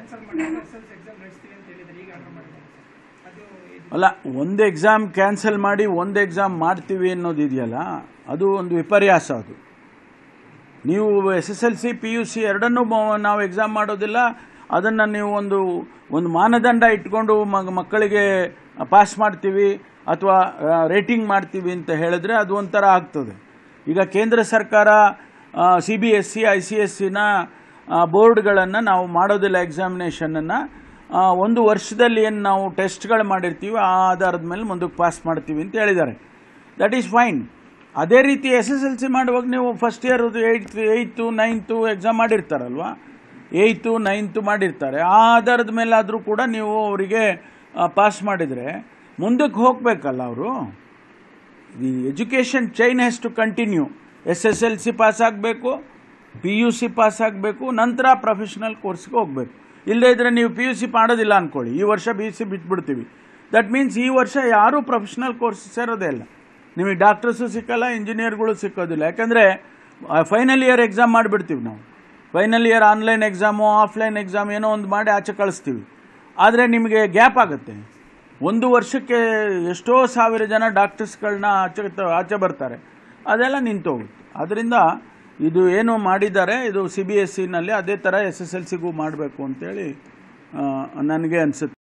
cancel ಮಾಡಿ S L C exam ನಡೆಸ್ತೀವಿ ಅಂತ ಹೇಳಿದ್ರೆ ಈಗ ಆರ್ಡರ್ ಮಾಡಿದ್ದಾರೆ ಸರ್ ಅದು ಇದು ಅಲ್ಲ ಒಂದು ಎಕ್ಸಾಮ್ ಕ್ಯಾನ್ಸಲ್ ಮಾಡಿ ಒಂದು ಎಕ್ಸಾಮ್ ಮಾಡ್ತೀವಿ ಅನ್ನೋದು ಇದೆಯಲ್ಲ ಅದು ಒಂದು ವಿಪರ್ಯಾಸ ಅದು ನೀವು S S L C P U C ಎರಡನ್ನೂ ಮ- ನಾವು ಎಕ್ಸಾಮ್ ಮಾಡೋದಿಲ್ಲ ಅದನ್ನು ನೀವು ಒಂದು ಒಂದು ಮಾನದಂಡ ಇಟ್ಕೊಂಡು ಮಗ ಮಕ್ಕಳಿಗೆ ಪಾಸ್ ಮಾಡ್ತೀವಿ ಅಥವಾ ರೇಟಿಂಗ್ ಮಾಡ್ತೀವಿ ಅಂತ ಹೇಳಿದ್ರೆ ಅದು ಒಂಥರ ಆಗ್ತದೆ ಈಗ ಕೇಂದ್ರ ಸರ್ಕಾರ C B S C I C S ಸಿನ ಬೋರ್ಡ್ಗಳನ್ನು ನಾವು ಮಾಡೋದಿಲ್ಲ ಎಕ್ಸಾಮಿನೇಷನನ್ನು ಒಂದು ವರ್ಷದಲ್ಲಿ ಏನು ನಾವು ಟೆಸ್ಟ್ಗಳು ಮಾಡಿರ್ತೀವಿ ಆ ಆಧಾರದ ಮೇಲೆ ಮುಂದಕ್ಕೆ ಪಾಸ್ ಮಾಡ್ತೀವಿ ಅಂತ ಹೇಳಿದ್ದಾರೆ ದಟ್ ಈಸ್ ಫೈನ್ ಅದೇ ರೀತಿ ಎಸ್ ಎಸ್ ಎಲ್ ಸಿ ಮಾಡುವಾಗ ನೀವು first year eighth eighth ninth exam ಮಾಡಿರ್ತಾರಲ್ವಾ ಏಯ್ತು ನೈನ್ತು ಮಾಡಿರ್ತಾರೆ ಆ ಆಧಾರದ ಮೇಲಾದರೂ ಕೂಡ ನೀವು ಅವರಿಗೆ ಪಾಸ್ ಮಾಡಿದರೆ ಮುಂದಕ್ಕೆ ಹೋಗಬೇಕಲ್ಲ ಅವರು the education chain has to continue S S L C pass ಆಗಬೇಕು ಪಿ ಯು ಸಿ ಪಾಸ್ ಆಗಬೇಕು ನಂತರ ಪ್ರೊಫೆಷನಲ್ ಕೋರ್ಸ್ಗೆ ಹೋಗಬೇಕು ಇಲ್ಲದೇ ಇದ್ದರೆ ನೀವು ಪಿ ಯು ಸಿ ಮಾಡೋದಿಲ್ಲ ಅಂದ್ಕೊಳ್ಳಿ ಈ ವರ್ಷ ಪಿ ಯು ಸಿ ಬಿಟ್ಬಿಡ್ತೀವಿ ದಟ್ ಮೀನ್ಸ್ ಈ ವರ್ಷ ಯಾರೂ ಪ್ರೊಫೆಷನಲ್ ಕೋರ್ಸ್ ಸೇರೋದೇ ಇಲ್ಲ ನಿಮಗೆ ಡಾಕ್ಟರ್ಸು ಸಿಕ್ಕಲ್ಲ ಇಂಜಿನಿಯರ್ಗಳು ಸಿಕ್ಕೋದಿಲ್ಲ ಯಾಕಂದರೆ ಫೈನಲ್ ಇಯರ್ ಎಕ್ಸಾಮ್ ಮಾಡಿಬಿಡ್ತೀವಿ ನಾವು final year online exam offline exam ಏನೋ ಒಂದು ಮಾಡಿ ಆಚೆ ಕಳಿಸ್ತೀವಿ ಆದರೆ ನಿಮಗೆ ಗ್ಯಾಪ್ ಆಗುತ್ತೆ ಒಂದು ವರ್ಷಕ್ಕೆ ಎಷ್ಟೋ ಸಾವಿರ ಜನ ಡಾಕ್ಟರ್ಸ್ಗಳನ್ನ ಆಚೆ ಆಚೆ ಬರ್ತಾರೆ ಅದೆಲ್ಲ ನಿಂತೋಗುತ್ತೆ ಅದರಿಂದ ಇದು ಏನು ಮಾಡಿದ್ದಾರೆ ಇದು ಸಿ ಬಿ ಎಸ್ ಸಿನಲ್ಲಿ ಅದೇ ಥರ ಎಸ್ ಎಸ್ ಎಲ್ ಸಿಗೂ ಮಾಡಬೇಕು ಅಂತೇಳಿ ಆ, ನನಗೆ ಅನಿಸುತ್ತೆ